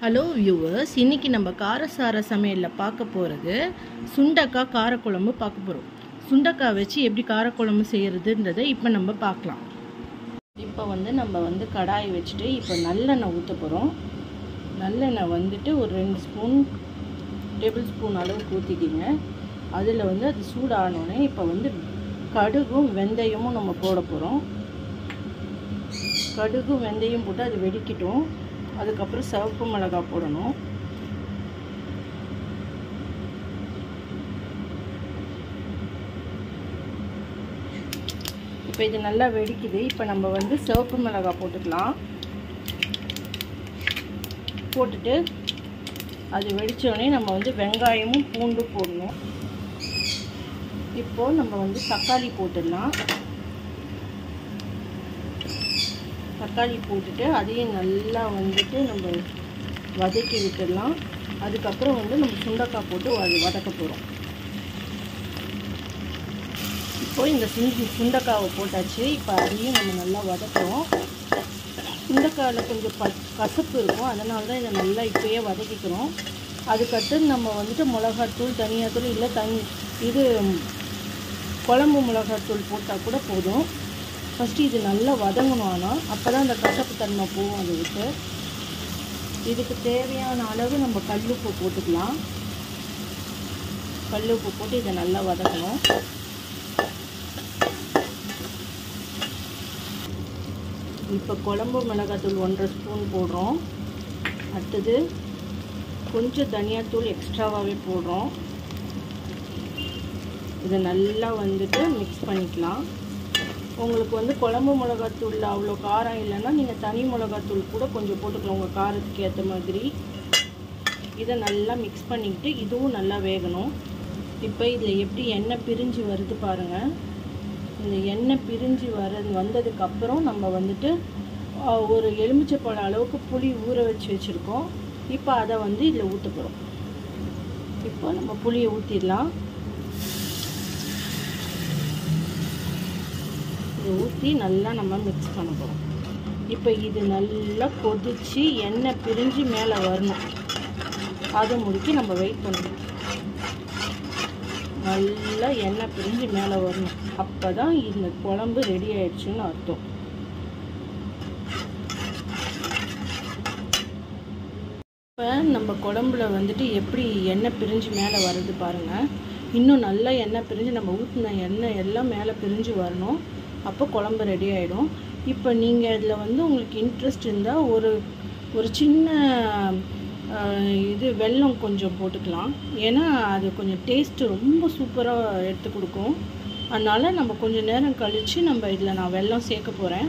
hello viewers இன்னைக்கு நம்ம காரசார சமையலில் பார்க்க போகிறது சுண்டக்காய் காரக்குழம்பு பார்க்க போகிறோம் சுண்டக்காய் வச்சு எப்படி காரக்குழம்பு செய்கிறதுன்றதை இப்போ நம்ம பார்க்கலாம் இப்போ வந்து நம்ம வந்து கடாய் வச்சுட்டு இப்போ நல்லெண்ணெய் ஊற்ற போகிறோம் நல்லெண்ணெய் வந்துட்டு ஒரு ரெண்டு ஸ்பூன் டேபிள் ஸ்பூன் அளவுக்கு ஊற்றிக்கிங்க அதில் வந்து அது சூடானோடனே இப்போ வந்து கடுகும் வெந்தயமும் நம்ம போட போகிறோம் கடுகும் வெந்தயம் போட்டு அது வெடிக்கட்டும் அதுக்கப்புறம் சிவப்பு மிளகாய் போடணும் இப்போ இது நல்லா வெடிக்குது இப்போ நம்ம வந்து சிவப்பு மிளகாய் போட்டுக்கலாம் போட்டுட்டு அது வெடித்தோடனே நம்ம வந்து வெங்காயமும் பூண்டு போடணும் இப்போது நம்ம வந்து தக்காளி போட்டுடலாம் தக்காளி போட்டுட்டு அதையும் நல்லா வந்துட்டு நம்ம வதக்கி விட்டுடலாம் அதுக்கப்புறம் வந்து நம்ம சுண்டக்காய் போட்டு அது வதக்க போகிறோம் இப்போ இந்த சுண்டி சுண்டக்காவை போட்டாச்சு இப்போ அதையும் நம்ம நல்லா வதக்குறோம் சுண்டக்காயில் கொஞ்சம் ப கசப்பு இருக்கும் அதனால தான் இதை நல்லா இப்போயே வதக்கிக்கிறோம் அதுக்கடுத்து நம்ம வந்துட்டு மிளகாத்தூள் தனியாத்தூள் இல்லை தனி இது குழம்பு மிளகாத்தூள் போட்டால் கூட போதும் ஃபஸ்ட்டு இது நல்லா வதங்கணும் ஆனால் அப்போ தான் அந்த கசப்பு தன்மை போகும் அதை விட்டு இதுக்கு தேவையான அளவு நம்ம கல்லுப்பு போட்டுக்கலாம் கல்லுப்பு போட்டு இதை நல்லா வதக்கணும் இப்போ குழம்பு மிளகாத்தூள் ஒன்றரை ஸ்பூன் போடுறோம் அடுத்தது கொஞ்சம் தனியாத்தூள் எக்ஸ்ட்ராவாகவே போடுறோம் இதை நல்லா வந்துட்டு மிக்ஸ் பண்ணிக்கலாம் உங்களுக்கு வந்து குழம்பு மிளகாத்தூளில் அவ்வளோ காரம் இல்லைன்னா நீங்கள் தனி மிளகாத்தூள் கூட கொஞ்சம் போட்டுக்கலாம் உங்கள் காரத்துக்கு ஏற்ற மாதிரி இதை நல்லா மிக்ஸ் பண்ணிக்கிட்டு இதுவும் நல்லா வேகணும் இப்போ இதில் எப்படி எண்ணெய் பிரிஞ்சு வருது பாருங்கள் இந்த எண்ணெய் பிரிஞ்சு வர வந்ததுக்கப்புறம் நம்ம வந்துட்டு ஒரு எலுமிச்சைப்பழம் அளவுக்கு புளி ஊற வச்சு வச்சுருக்கோம் இப்போ அதை வந்து இதில் ஊற்ற போகிறோம் இப்போ நம்ம புளியை ஊற்றிடலாம் இதை ஊற்றி நல்லா நம்ம மிக்ஸ் பண்ண போகிறோம் இப்போ இது நல்லா கொதித்து எண்ணெய் பிரிஞ்சு மேலே வரணும் அதை முடிக்கி நம்ம வெயிட் பண்ணணும் நல்லா எண்ணெய் பிரிஞ்சு மேலே வரணும் அப்போ தான் இந்த குழம்பு ரெடி ஆயிடுச்சுன்னு அர்த்தம் இப்போ நம்ம குழம்புல வந்துட்டு எப்படி எண்ணெய் பிரிஞ்சு மேலே வருது பாருங்கள் இன்னும் நல்லா எண்ணெய் பிரிஞ்சு நம்ம ஊற்றின எண்ணெய் எல்லாம் மேலே பிரிஞ்சு வரணும் அப்போ குழம்பு ரெடி ஆகிடும் இப்போ நீங்கள் இதில் வந்து உங்களுக்கு இன்ட்ரெஸ்ட் இருந்தால் ஒரு ஒரு சின்ன இது வெல்லம் கொஞ்சம் போட்டுக்கலாம் ஏன்னா அது கொஞ்சம் டேஸ்ட்டு ரொம்ப சூப்பராக எடுத்து கொடுக்கும் அதனால் நம்ம கொஞ்சம் நேரம் கழித்து நம்ம இதில் நான் வெல்லம் சேர்க்க போகிறேன்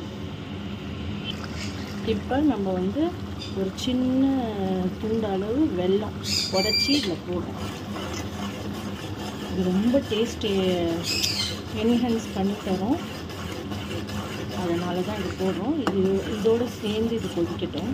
இப்போ நம்ம வந்து ஒரு சின்ன துண்டு அளவு வெல்லம் உடச்சி இதில் போடுறோம் இது ரொம்ப டேஸ்ட்டு என்ஹான்ஸ் பண்ணி தரும் அதனால தான் இது போடுறோம் இது இதோடு சேர்ந்து இது கொதிக்கட்டும்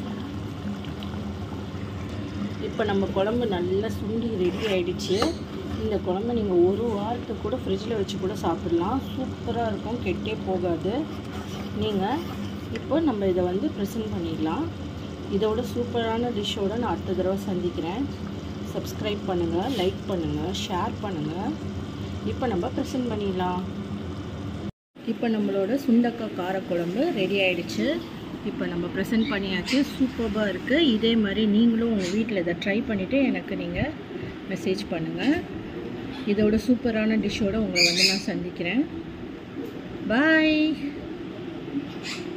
இப்போ நம்ம குழம்பு நல்லா சுண்டி ரெடி ஆகிடுச்சு இந்த குழம்பு நீங்கள் ஒரு வாரத்துக்கு கூட ஃப்ரிட்ஜில் வச்சு கூட சாப்பிட்லாம் சூப்பராக இருக்கும் கெட்டே போகாது நீங்கள் இப்போ நம்ம இதை வந்து ப்ரெசென்ட் பண்ணிடலாம் இதோட சூப்பரான டிஷ்ஷோடு நான் அடுத்த தடவை சந்திக்கிறேன் சப்ஸ்கிரைப் பண்ணுங்கள் லைக் பண்ணுங்கள் ஷேர் பண்ணுங்கள் இப்போ நம்ம ப்ரெசென்ட் பண்ணிடலாம் இப்போ நம்மளோட சுண்டக்காய் காரக்குழம்பு ரெடி ஆகிடுச்சு இப்போ நம்ம ப்ரெசென்ட் பண்ணியாச்சு சூப்பராக இருக்குது இதே மாதிரி நீங்களும் உங்கள் வீட்டில் இதை ட்ரை பண்ணிவிட்டு எனக்கு நீங்கள் மெசேஜ் பண்ணுங்கள் இதோட சூப்பரான டிஷ்ஷோடு உங்களை வந்து நான் சந்திக்கிறேன் பாய்